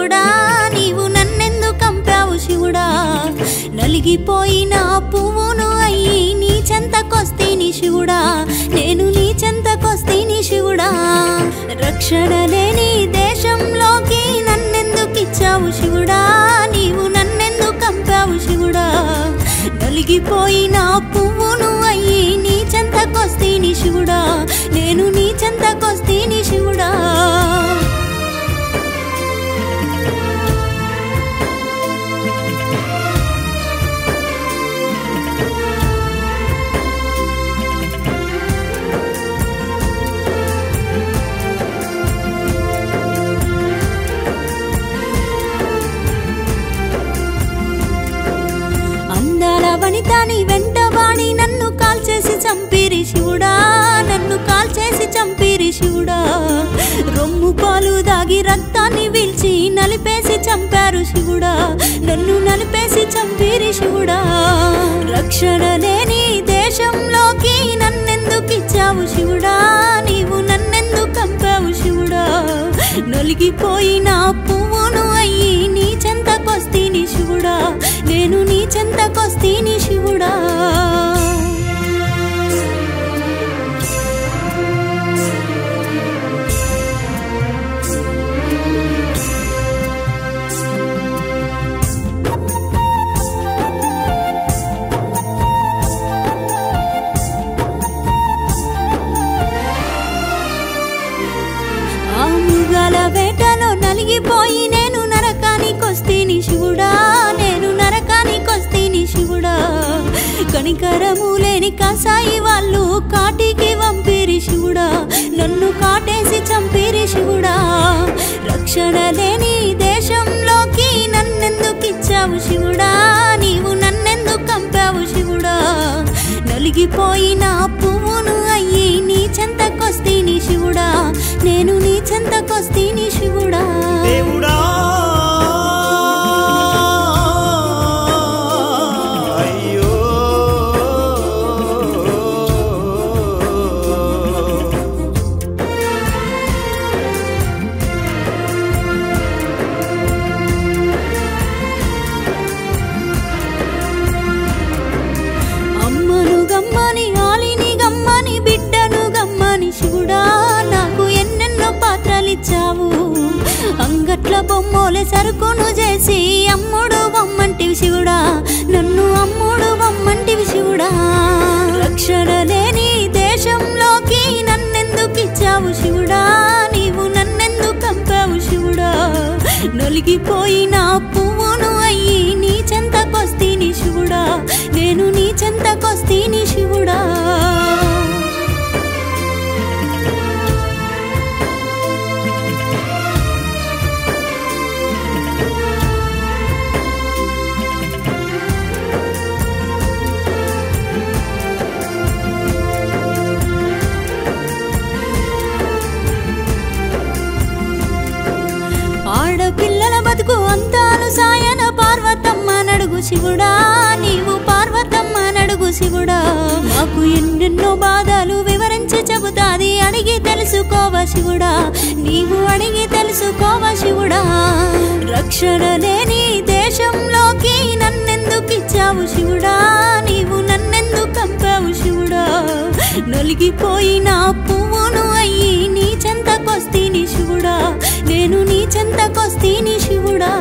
శివుడా నీవు నన్నెందుకు కంపావు శివుడా నలిగిపోయిన పువ్వును అయ్యి నీ చెంతకొస్తేని శివుడా నేను నీ చెంతకొస్తేని శివుడా రక్షణ లేని దేశంలోకి నన్నెందుకు ఇచ్చావు శివుడా నీవు నన్నెందుకు కంపావు శివుడా నలిగిపోయిన పువ్వును అయ్యి నీ చెంతకొస్తేని శివుడా నేను నీ చెంతకొస్తేని శివుడా అందాల వనితాని వెంటవాడి నన్ను కాల్చేసి చంపిరి శివుడా నన్ను కాల్చేసి చంపిరి శివుడా రొమ్ము పాలు దాగి రక్తాన్ని వీల్చి నలిపేసి చంపారు శివుడా నన్ను నలిపేసి చంపిరి శివుడా రక్షణ లేని దేశంలోకి నన్నెందుకు ఇచ్చావు శివుడా నీవు నన్నెందుకు కంపావు శివుడా నలిగిపోయిన పువ్వును అయ్యి నీ చెంతకొస్తీని శివుడా నేను నీ చెంతకొస్తీని శివుడా ఆ మృగాల వేటలో నలిగిపోయి నేను నరకానికొస్తీని శివుడా నేను నరకానికొస్తీని శివుడా కనికరము లేని కసాయి వాళ్ళు కాటికి వంపిరి శివుడా నన్ను కాటేసి చంపిరి శివుడా రక్షణ లేని దేశంలోకి నన్నెందుకు ఇచ్చావు శివుడా నీవు నన్నెందుకు కంపావు శివుడా నలిగిపోయిన పువ్వును అయ్యి నీ చెంతకొస్తీని శివుడా నేను నీ చెంతకొస్తీని శివుడా దేవుడా అయ్యో అమ్మను గమ్మని ఆలిని గమ్మని బిడ్డను గమ్మని శివుడా నాకు ఎన్నెన్నో పాత్రలిచ్చావు అంగట్ల బొమ్మోలే సరుకును చేసి అమ్ముడు బొమ్మంటివి శివుడా నన్ను అమ్ముడు బొమ్మంటివి శివుడా రక్షణ లేని దేశంలోకి నన్నెందుకు ఇచ్చావు శివుడా నీవు నన్నెందుకు కంపావు శివుడా నలిగిపోయిన పువ్వును అయ్యి నీ చెంతకొస్తీని శివుడా నేను నీ చెంతకొస్తీని శివుడా ఆడపిల్లల బతుకు అంతాలు సాయన పార్వతమ్మ నడుగు శివుడా నీవు పార్వతమ్మ నడుగు శివుడా మాకు ఎన్నెన్నో బాధలు వివరించి చెబుతాది అడిగి తెలుసుకోవ శివుడా నీవు అడిగి తెలుసుకోవ శివుడా రక్షణ లేని దేశంలోకి నన్నెందుకు ఇచ్చావు శివుడా నీవు నన్నెందుకు కంపావు శివుడా నలిగిపోయిన పువ్వును అయ్యి నీ చెంతకొస్తీని శివుడా నేను నీ చెంతకొస్తీని శివుడా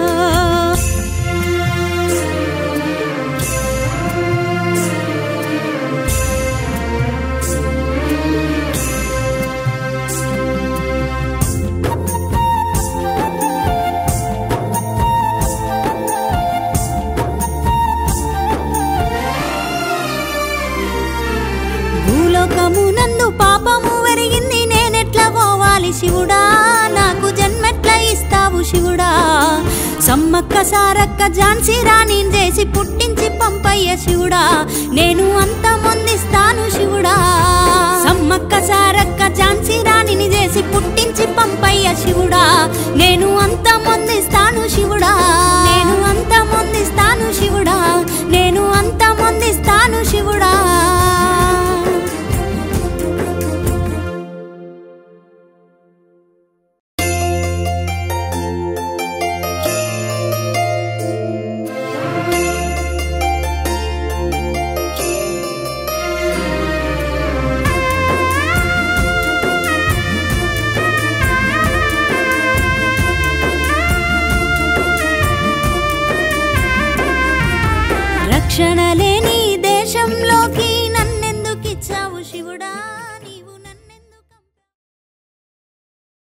భూలోకమునందు పాపము వెరిగింది నేనెట్లా పోవాలి శివుడా నాకు జన్మెట్లా ఇస్తావు శివుడా సమ్మక్క సారక్క ఝాన్సీ రాణి చేసి పుట్టించి పంపయ్య శివుడా నేను అంత మొందిస్తాను శివుడా సమ్మక్క సారక్క ఝాన్సీ రాణిని చేసి పుట్టించి పంపయ్య శివుడా నేను